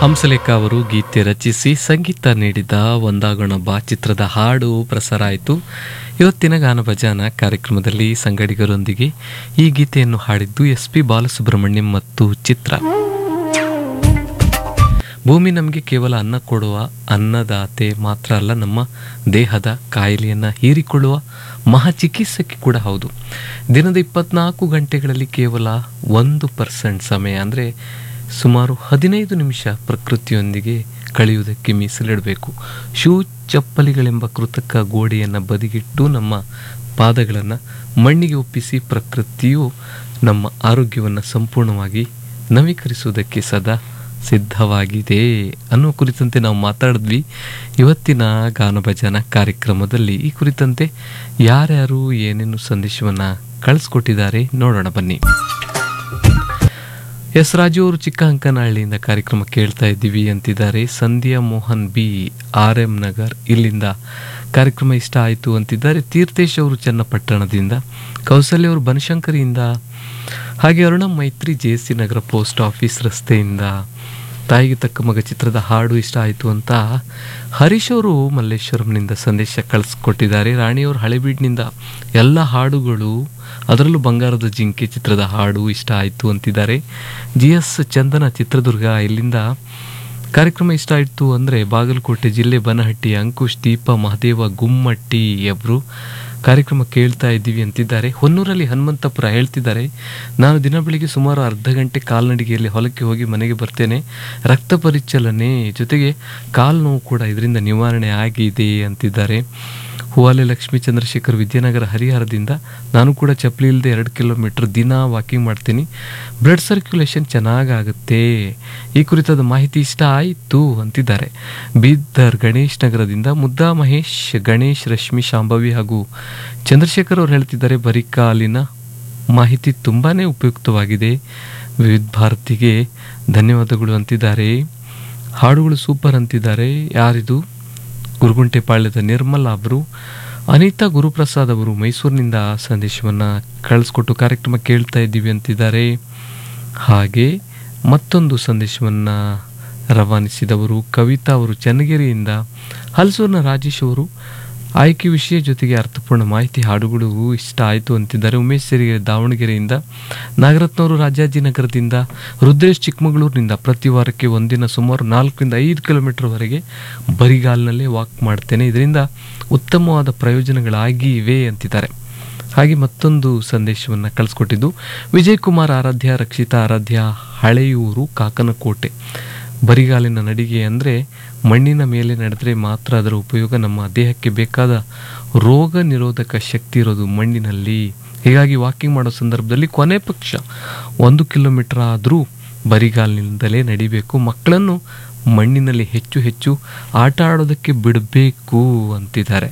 ಹಂಸಲೇಖ ಅವರು ಗೀತೆ ರಚಿಸಿ ಸಂಗೀತ ನೀಡಿದ ಒಂದಾಗೋಣ ಬಾ ಚಿತ್ರದ ಹಾಡು ಪ್ರಸಾರ ಆಯಿತು ಇವತ್ತಿನ ಗಾನ ಭಜಾನ ಕಾರ್ಯಕ್ರಮದಲ್ಲಿ ಸಂಗಡಿಗರೊಂದಿಗೆ ಈ ಗೀತೆಯನ್ನು ಹಾಡಿದ್ದು ಎಸ್ ಪಿ ಬಾಲಸುಬ್ರಹ್ಮಣ್ಯಂ ಮತ್ತು ಚಿತ್ರ ಭೂಮಿ ನಮಗೆ ಕೇವಲ ಅನ್ನ ಕೊಡುವ ಅನ್ನದಾತೆ ಮಾತ್ರ ಅಲ್ಲ ನಮ್ಮ ದೇಹದ ಕಾಯಿಲೆಯನ್ನು ಹೀರಿಕೊಳ್ಳುವ ಮಹಾ ಚಿಕಿತ್ಸಕಿ ಕೂಡ ಹೌದು ದಿನದ ಇಪ್ಪತ್ನಾಲ್ಕು ಗಂಟೆಗಳಲ್ಲಿ ಕೇವಲ ಒಂದು ಪರ್ಸೆಂಟ್ ಸಮಯ ಅಂದರೆ ಸುಮಾರು ಹದಿನೈದು ನಿಮಿಷ ಪ್ರಕೃತಿಯೊಂದಿಗೆ ಕಳೆಯುವುದಕ್ಕೆ ಮೀಸಲಿಡಬೇಕು ಶೂ ಚಪ್ಪಲಿಗಳೆಂಬ ಕೃತಕ ಗೋಡೆಯನ್ನು ಬದಿಗಿಟ್ಟು ನಮ್ಮ ಪಾದಗಳನ್ನು ಮಣ್ಣಿಗೆ ಒಪ್ಪಿಸಿ ಪ್ರಕೃತಿಯು ನಮ್ಮ ಆರೋಗ್ಯವನ್ನು ಸಂಪೂರ್ಣವಾಗಿ ನವೀಕರಿಸುವುದಕ್ಕೆ ಸದಾ ಸಿದ್ಧವಾಗಿದೆ ಅನ್ನೋ ಕುರಿತಂತೆ ನಾವು ಮಾತಾಡಿದ್ವಿ ಇವತ್ತಿನ ಗಾನ ಭಜನ ಕಾರ್ಯಕ್ರಮದಲ್ಲಿ ಈ ಕುರಿತಂತೆ ಯಾರ್ಯಾರು ಏನೇನು ಸಂದೇಶವನ್ನು ಕಳಿಸ್ಕೊಟ್ಟಿದ್ದಾರೆ ನೋಡೋಣ ಬನ್ನಿ ಎಸ್ ರಾಜು ಅವರು ಚಿಕ್ಕ ಅಂಕನಹಳ್ಳಿಯಿಂದ ಕಾರ್ಯಕ್ರಮ ಕೇಳ್ತಾ ಇದ್ದೀವಿ ಅಂತಿದ್ದಾರೆ Sandhya Mohan B R M Nagar ಇಲ್ಲಿಂದ ಕಾರ್ಯಕ್ರಮ ಇಷ್ಟ ಆಯಿತು ಅಂತಿದ್ದಾರೆ ತೀರ್ಥೇಶ್ ಅವರು ಚನ್ನಪಟ್ಟಣದಿಂದ ಕೌಸಲ್ಯ ಅವರು ಬನಶಂಕರಿಯಿಂದ ಹಾಗೆ Aruna Maitri J C Nagara post office ರಸ್ತೆಯಿಂದ ತಾಯಿಗೆ ತಕ್ಕ ಮಗ ಚಿತ್ರದ ಹಾಡು ಇಷ್ಟ ಆಯಿತು ಅಂತ ಹರೀಶ್ ಅವರು ಮಲ್ಲೇಶ್ವರಂನಿಂದ ಸಂದೇಶ ಕಳಿಸ್ಕೊಟ್ಟಿದ್ದಾರೆ ರಾಣಿಯವರು ಹಳೆಬೀಡಿನಿಂದ ಎಲ್ಲ ಹಾಡುಗಳು ಅದರಲ್ಲೂ ಬಂಗಾರದ ಜಿಂಕೆ ಚಿತ್ರದ ಹಾಡು ಇಷ್ಟ ಆಯಿತು ಅಂತಿದ್ದಾರೆ ಜಿ ಎಸ್ ಚಂದನ ಚಿತ್ರದುರ್ಗ ಇಲ್ಲಿಂದ ಕಾರ್ಯಕ್ರಮ ಇಷ್ಟ ಆಯಿತು ಅಂದರೆ ಬಾಗಲಕೋಟೆ ಜಿಲ್ಲೆ ಬನಹಟ್ಟಿ ಅಂಕುಶ್ ದೀಪ ಮಹದೇವ ಗುಮ್ಮಟ್ಟಿ ಎಬ್ರು ಕಾರ್ಯಕ್ರಮ ಕೇಳ್ತಾ ಇದ್ದೀವಿ ಅಂತಿದ್ದಾರೆ ಹೊನ್ನೂರಲ್ಲಿ ಹನುಮಂತಪುರ ಹೇಳ್ತಿದ್ದಾರೆ ನಾನು ದಿನ ಬೆಳಿಗ್ಗೆ ಸುಮಾರು ಅರ್ಧ ಗಂಟೆ ಕಾಲ್ನಡಿಗೆಯಲ್ಲಿ ಹೊಲಕ್ಕೆ ಹೋಗಿ ಮನೆಗೆ ಬರ್ತೇನೆ ರಕ್ತ ಪರಿಚಲನೆ ಜೊತೆಗೆ ಕಾಲು ನೋವು ಕೂಡ ಇದರಿಂದ ನಿವಾರಣೆ ಆಗಿದೆ ಅಂತಿದ್ದಾರೆ ಹೂವಾಲೆ ಲಕ್ಷ್ಮೀ ಚಂದ್ರಶೇಖರ್ ವಿದ್ಯಾನಗರ ಹರಿಹರದಿಂದ ನಾನು ಕೂಡ ಚಪ್ಪಲಿ ಇಲ್ಲದೆ ಎರಡು ಕಿಲೋಮೀಟರ್ ದಿನ ವಾಕಿಂಗ್ ಮಾಡ್ತೀನಿ ಬ್ಲಡ್ ಸರ್ಕ್ಯುಲೇಷನ್ ಚೆನ್ನಾಗಾಗುತ್ತೆ ಈ ಕುರಿತಾದ ಮಾಹಿತಿ ಇಷ್ಟ ಆಯಿತು ಅಂತಿದ್ದಾರೆ ಬೀದರ್ ಗಣೇಶ್ ನಗರದಿಂದ ಮುದ್ದಾ ಮಹೇಶ್ ಗಣೇಶ್ ರಶ್ಮಿ ಶಾಂಭವಿ ಹಾಗೂ ಚಂದ್ರಶೇಖರ್ ಅವರು ಹೇಳ್ತಿದ್ದಾರೆ ಬರೀ ಕಾಲಿನ ಮಾಹಿತಿ ತುಂಬಾ ಉಪಯುಕ್ತವಾಗಿದೆ ವಿವಿಧ ಭಾರತಿಗೆ ಧನ್ಯವಾದಗಳು ಅಂತಿದ್ದಾರೆ ಹಾಡುಗಳು ಸೂಪರ್ ಅಂತಿದ್ದಾರೆ ಯಾರಿದು ಗುರುಗುಂಟೆಪಾಳ್ಯದ ನಿರ್ಮಲಾ ಅವರು ಅನಿತಾ ಗುರುಪ್ರಸಾದ್ ಅವರು ಮೈಸೂರಿನಿಂದ ಸಂದೇಶವನ್ನು ಕಳಿಸ್ಕೊಟ್ಟು ಕಾರ್ಯಕ್ರಮ ಕೇಳ್ತಾ ಇದ್ದೀವಿ ಅಂತಿದ್ದಾರೆ ಹಾಗೆ ಮತ್ತೊಂದು ಸಂದೇಶವನ್ನು ರವಾನಿಸಿದವರು ಕವಿತಾ ಅವರು ಚನ್ನಗಿರಿಯಿಂದ ಹಲಸೂರಿನ ರಾಜೇಶ್ ಅವರು ಆಯ್ಕೆ ವಿಷಯ ಜೊತೆಗೆ ಅರ್ಥಪೂರ್ಣ ಮಾಹಿತಿ ಹಾಡುಗಳು ಇಷ್ಟ ಆಯಿತು ಅಂತಿದ್ದಾರೆ ಉಮೇಶ್ ಸಿರಿಗೆರೆ ದಾವಣಗೆರೆಯಿಂದ ನಾಗರತ್ನವರು ರಾಜಾಜಿನಗರದಿಂದ ರುದ್ರೇಶ್ ಚಿಕ್ಕಮಗಳೂರಿನಿಂದ ಪ್ರತಿ ವಾರಕ್ಕೆ ಒಂದಿನ ಸುಮಾರು ನಾಲ್ಕರಿಂದ ಐದು ಕಿಲೋಮೀಟರ್ವರೆಗೆ ಬರಿಗಾಲಿನಲ್ಲೇ ವಾಕ್ ಮಾಡ್ತೇನೆ ಇದರಿಂದ ಉತ್ತಮವಾದ ಪ್ರಯೋಜನಗಳಾಗಿವೆ ಅಂತಿದ್ದಾರೆ ಹಾಗೆ ಮತ್ತೊಂದು ಸಂದೇಶವನ್ನು ಕಳಿಸ್ಕೊಟ್ಟಿದ್ದು ವಿಜಯ್ ಕುಮಾರ್ ಆರಾಧ್ಯ ರಕ್ಷಿತಾ ಆರಾಧ್ಯ ಹಳೆಯೂರು ಕಾಕನಕೋಟೆ ಬರಿಗಾಲಿನ ನಡಿಗೆ ಅಂದರೆ ಮಣ್ಣಿನ ಮೇಲೆ ನಡೆದರೆ ಮಾತ್ರ ಅದರ ಉಪಯೋಗ ನಮ್ಮ ದೇಹಕ್ಕೆ ಬೇಕಾದ ರೋಗ ನಿರೋಧಕ ಶಕ್ತಿ ಇರೋದು ಮಣ್ಣಿನಲ್ಲಿ ಹೀಗಾಗಿ ವಾಕಿಂಗ್ ಮಾಡೋ ಸಂದರ್ಭದಲ್ಲಿ ಕೊನೆ ಪಕ್ಷ ಒಂದು ಕಿಲೋಮೀಟರ್ ಆದರೂ ಬರಿಗಾಲಿನಿಂದಲೇ ನಡಿಬೇಕು ಮಕ್ಕಳನ್ನು ಮಣ್ಣಿನಲ್ಲಿ ಹೆಚ್ಚು ಹೆಚ್ಚು ಆಟ ಆಡೋದಕ್ಕೆ ಬಿಡಬೇಕು ಅಂತಿದ್ದಾರೆ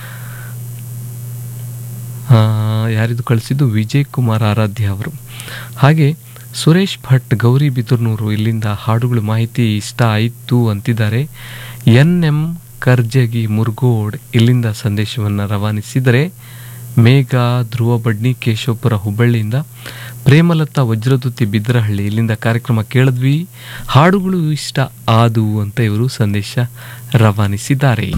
ಆ, ಯಾರಿದು ಕಳಿಸಿದ್ದು ವಿಜಯ್ ಕುಮಾರ್ ಆರಾಧ್ಯ ಅವರು ಹಾಗೆ ಸುರೇಶ್ ಭಟ್ ಗೌರಿ ಬಿದರ್ನೂರು ಇಲ್ಲಿಂದ ಹಾಡುಗಳು ಮಾಹಿತಿ ಇಷ್ಟ ಆಯಿತು ಅಂತಿದ್ದಾರೆ ಎನ್ ಎಂ ಕರ್ಜಗಿ ಮುರ್ಗೋಡ್ ಇಲ್ಲಿಂದ ಸಂದೇಶವನ್ನು ರವಾನಿಸಿದರೆ ಮೇಘ ಧ್ರುವ ಬಡ್ನಿ ಕೇಶವಪುರ ಹುಬ್ಬಳ್ಳಿಯಿಂದ ಪ್ರೇಮಲತಾ ವಜ್ರದುತಿ ಬಿದ್ರಹಳ್ಳಿ ಇಲ್ಲಿಂದ ಕಾರ್ಯಕ್ರಮ ಕೇಳಿದ್ವಿ ಹಾಡುಗಳು ಇಷ್ಟ ಆದವು ಅಂತ ಇವರು ಸಂದೇಶ ರವಾನಿಸಿದ್ದಾರೆ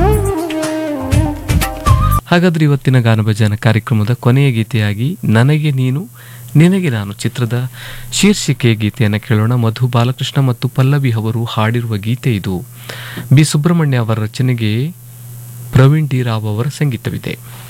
ಹಾಗಾದ್ರೆ ಇವತ್ತಿನ ಗಾನಭಜನ ಕಾರ್ಯಕ್ರಮದ ಕೊನೆಯ ಗೀತೆಯಾಗಿ ನನಗೆ ನೀನು ನಿನಗೆ ನಾನು ಚಿತ್ರದ ಶೀರ್ಷಿಕೆ ಗೀತೆಯನ್ನು ಕೇಳೋಣ ಮಧು ಬಾಲಕೃಷ್ಣ ಮತ್ತು ಪಲ್ಲವಿ ಅವರು ಹಾಡಿರುವ ಗೀತೆ ಇದು ಬಿ ಸುಬ್ರಹ್ಮಣ್ಯ ಅವರ ರಚನೆಗೆ ಪ್ರವೀಣ್ ಡಿ ರಾವ್ ಅವರ ಸಂಗೀತವಿದೆ